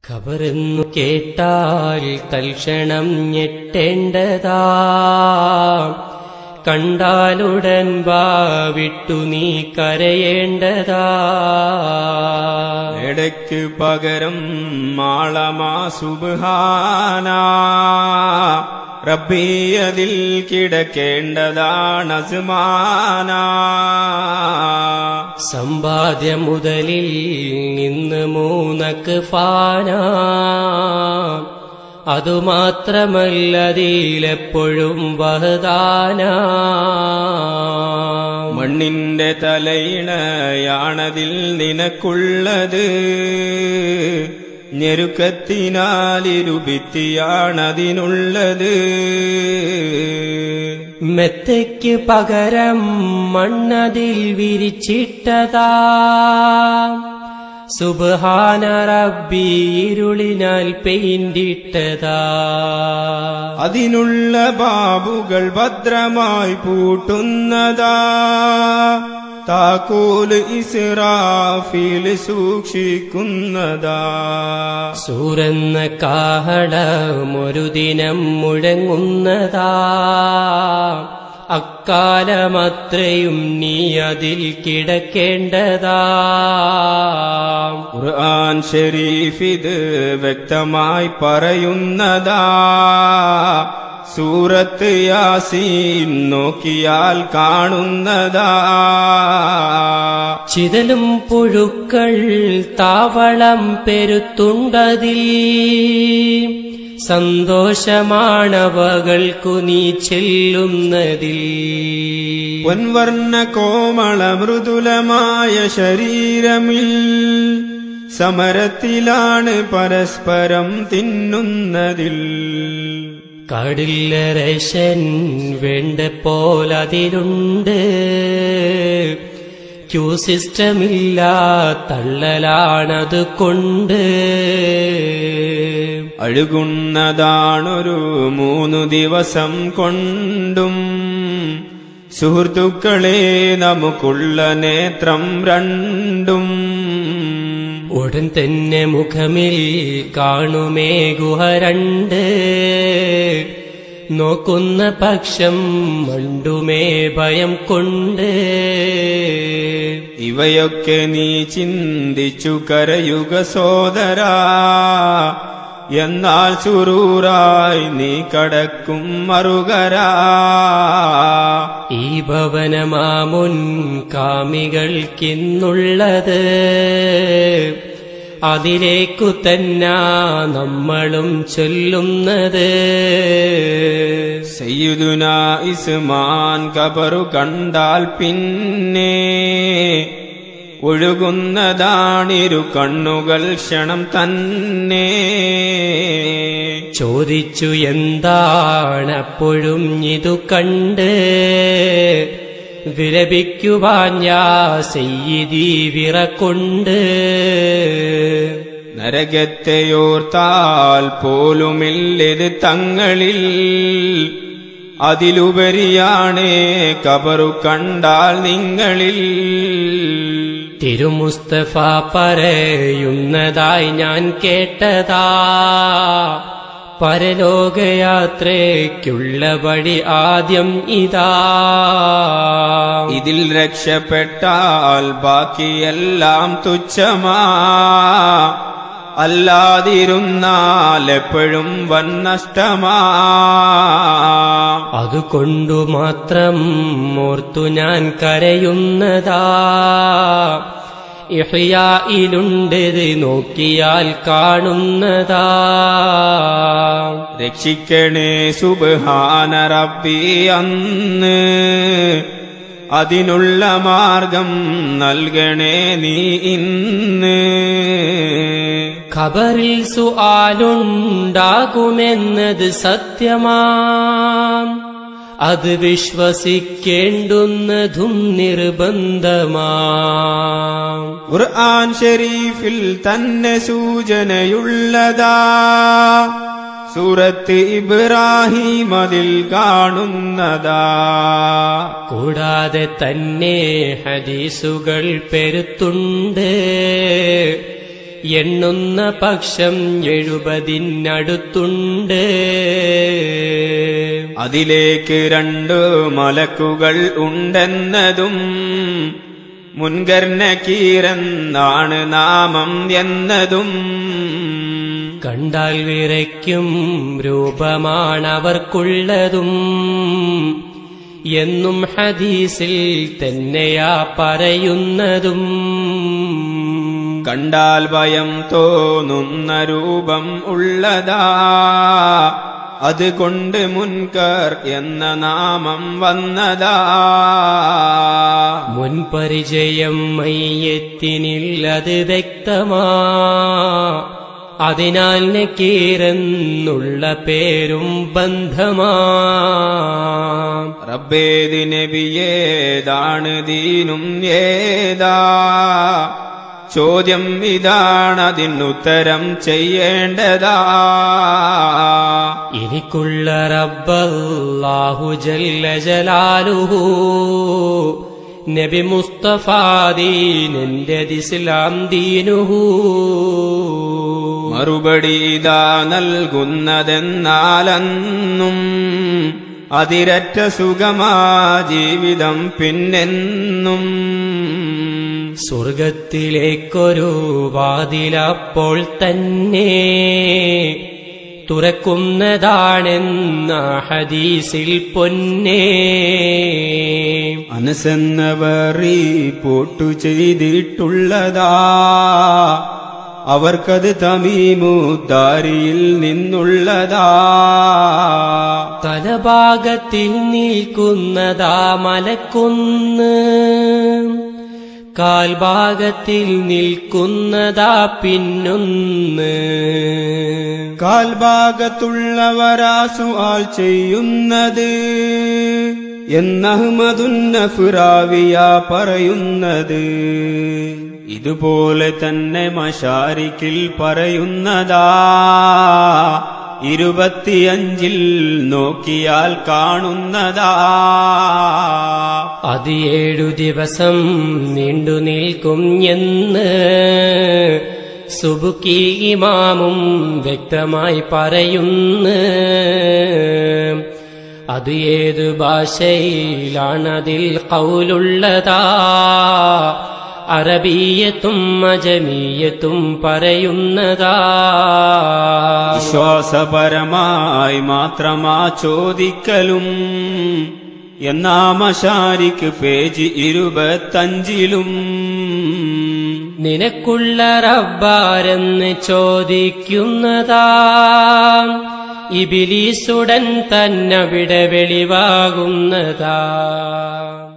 ഖബറെന്നു കേട്ടാൽ തൽക്ഷണം ഞെട്ടേണ്ടതാ കണ്ടാലുടൻ വാ വിട്ടു നീ കരയേണ്ടതാ ഇടയ്ക്ക് പകരം മാളമാ സുബാന റബ്ബി അതിൽ കിടക്കേണ്ടതാണ് അസ്മാന സമ്പാദ്യ മുതലിൽ നിന്ന് മൂന്നക്ക് ഫാന അതുമാത്രമല്ലതിലെപ്പോഴും വഹദാന മണ്ണിന്റെ തലയിണയാണതിൽ നിനക്കുള്ളത് ഞെരുക്കത്തിനാലിരുഭിത്തിയാണതിനുള്ളത് മെത്തയ്ക്ക് പകരം മണ്ണതിൽ വിരിച്ചിട്ടതാ സുബഹാന റബ്ബി ഇരുളിനാൽ പെയിന്റിട്ടതാ അതിനുള്ള ബാബുകൾ ഭദ്രമായി പൂട്ടുന്നതാ താക്കോല് ഇസ്രാഫിൽ സൂക്ഷിക്കുന്നതാ സൂരെന്ന കാഹളമൊരു ദിനം മുഴങ്ങുന്നതാ അക്കാലമത്രയും നീ അതിൽ കിടക്കേണ്ടതാ ഖുർആൻ ഷരീഫ് ഇത് വ്യക്തമായി പറയുന്നതാ സൂറത്ത് യാസീൻ നോക്കിയാൽ കാണുന്നതാ ചിതലും പുഴുക്കൾ താവളം പെരുത്തുണ്ടതിൽ സന്തോഷമാണവകൾക്കു നീ ചെല്ലുന്നതിൽ പൊൻവർണ്ണ കോമള മൃദുലമായ ശരീരമിൽ സമരത്തിലാണ് പരസ്പരം തിന്നുന്നതിൽ കടില്ലരശൻ വേണ്ട പോലതിലുണ്ട് ക്യൂ സിസ്റ്റമില്ല തള്ളലാണത് കൊണ്ട് അഴുകുന്നതാണൊരു മൂന്നു ദിവസം കൊണ്ടും സുഹൃത്തുക്കളെ നമുക്കുള്ള നേത്രം രണ്ടും ഉടൻ തന്നെ മുഖമിൽ കാണുമേ ഗുഹ രണ്ട് നോക്കുന്ന പക്ഷം മണ്ടുമേ ഭയം കൊണ്ട് ഇവയൊക്കെ നീ ചിന്തിച്ചു കരയുക സോദരാ എന്നാൽ ചുറൂറായി നീ കടക്കും മറുകരാ ഈ ഭവനമാമുൻ കാമികൾക്കിന്നുള്ളത് അതിലേക്കു തന്നെ നമ്മളും ചൊല്ലുന്നത് സയ്യിദുന ഇസ്മാൻ കബറു കണ്ടാൽ പിന്നെ ഒഴുകുന്നതാണിരു കണ്ണുകൾ ക്ഷണം തന്നെ ചോദിച്ചു എന്താണപ്പോഴും ഇതു കണ്ട് വിലപിക്കുവാൻ ഞാ സെയ്തി വിറക്കൊണ്ട് നരകത്തെയോർത്താൽ പോലുമില്ലത് തങ്ങളിൽ അതിലുപരിയാണ് കബറു കണ്ടാൽ നിങ്ങളിൽ തിരുമുസ്തഫ പറയുന്നതായി ഞാൻ കേട്ടതാ പരലോകയാത്രയ്ക്കുള്ള വഴി ആദ്യം ഇതാ ഇതിൽ രക്ഷപ്പെട്ടാൽ ബാക്കിയെല്ലാം തുച്ഛമാ അല്ലാതിരുന്നാൽ എപ്പോഴും വൻ നഷ്ടമാ അതുകൊണ്ടു മാത്രം ഓർത്തു ഞാൻ കരയുന്നതാ ഇഹ്യായിലുണ്ടത് നോക്കിയാൽ കാണുന്നതാ രക്ഷിക്കണേ സുബ്ഹാന റബ്ബി അന്ന് അതിനുള്ള മാർഗം നൽകണേ നീ ഇന്ന് ഖബറിൽ സുആലുണ്ടാകുമെന്നത് സത്യമാം അത് വിശ്വസിക്കേണ്ടുന്നതും നിർബന്ധമാം ഖുർആൻ ഷരീഫിൽ തന്നെ സൂചനയുള്ളതാ സൂറത്ത് ഇബ്രാഹിം അതിൽ കാണുന്നതാ കൂടാതെ തന്നെ ഹദീസുകൾ പെരുത്തുണ്ട് എണ്ണുന്ന പക്ഷം എഴുപതിനടുത്തുണ്ട് അതിലേക്ക് രണ്ടു മലക്കുകൾ ഉണ്ടെന്നതും മുൻകർണക്കീരെന്നാണ് നാമം എന്നതും കണ്ടാൽ വിറയ്ക്കും രൂപമാണവർക്കുള്ളതും എന്നും ഹദീസിൽ തന്നെയാ പറയുന്നതും കണ്ടാൽ ഭയം തോന്നുന്ന രൂപം ഉള്ളതാ അതുകൊണ്ട് മുൻകർ എന്ന നാമം വന്നതാ മുൻപരിചയം മയ്യത്തിനില്ലത് വ്യക്തമാ അതിനാൽ നക്കീരെന്നുള്ള പേരും ബന്ധമാ റബ്ബേത് നബിയേതാണ് ദീനും ഏതാ ചോദ്യം ഇതാണതിനുത്തരം ചെയ്യേണ്ടതാ എനിക്കുള്ള റബ്ബല്ലാഹു ജല്ല ജലാലുഹു നബി മുസ്തഫാദീനെന്റെ ഇസ്ലാം ദീനുഹു മറുപടി ഇതാ നൽകുന്നതെന്നാലെന്നും അതിരറ്റ സുഖമാ ജീവിതം പിന്നെന്നും സ്വർഗത്തിലേക്കൊരു വാതിലപ്പോൾ തന്നെ തുറക്കുന്നതാണെന്ന ഹദീസിൽ പൊന്നേ മനസ്സെന്നവറി പോട്ടു ചെയ്തിട്ടുള്ളതാ അവർക്കത് തമീമുദ്ദാരിയിൽ നിന്നുള്ളതാ തലഭാഗത്തിൽ നിൽക്കുന്നതാ മലക്കുന്ന് കാൽഭാഗത്തിൽ നിൽക്കുന്നതാ പിന്നൊന്ന് കാൽഭാഗത്തുള്ളവരാ സുആൽ ചെയ്യുന്നത് എന്നഹ്മദുന്നഫുറാവിയ പറയുന്നത് ഇതുപോലെ തന്നെ മഷാരിക്കിൽ പറയുന്നതാ ഇരുപത്തിയഞ്ചിൽ നോക്കിയാൽ കാണുന്നതാ അത് ഏഴു ദിവസം നീണ്ടു നിൽക്കും എന്ന് സുബുക്കി ഇമാമും വ്യക്തമായി പറയുന്നു അത് ഏതു ഭാഷയിലാണതിൽ കൗലുള്ളതാ അറബീയത്തും അജമീയത്തും പറയുന്നതാ വിശ്വാസപരമായി മാത്രമാ ചോദിക്കലും എന്നാ മഷാരിക്ക് പേജ് ഇരുപത്തഞ്ചിലും നിനക്കുള്ള റബ്ബാരെന്ന് ചോദിക്കുന്നതാ ഇബിലീസുടൻ തന്നവിടെ വെളിവാകുന്നതാ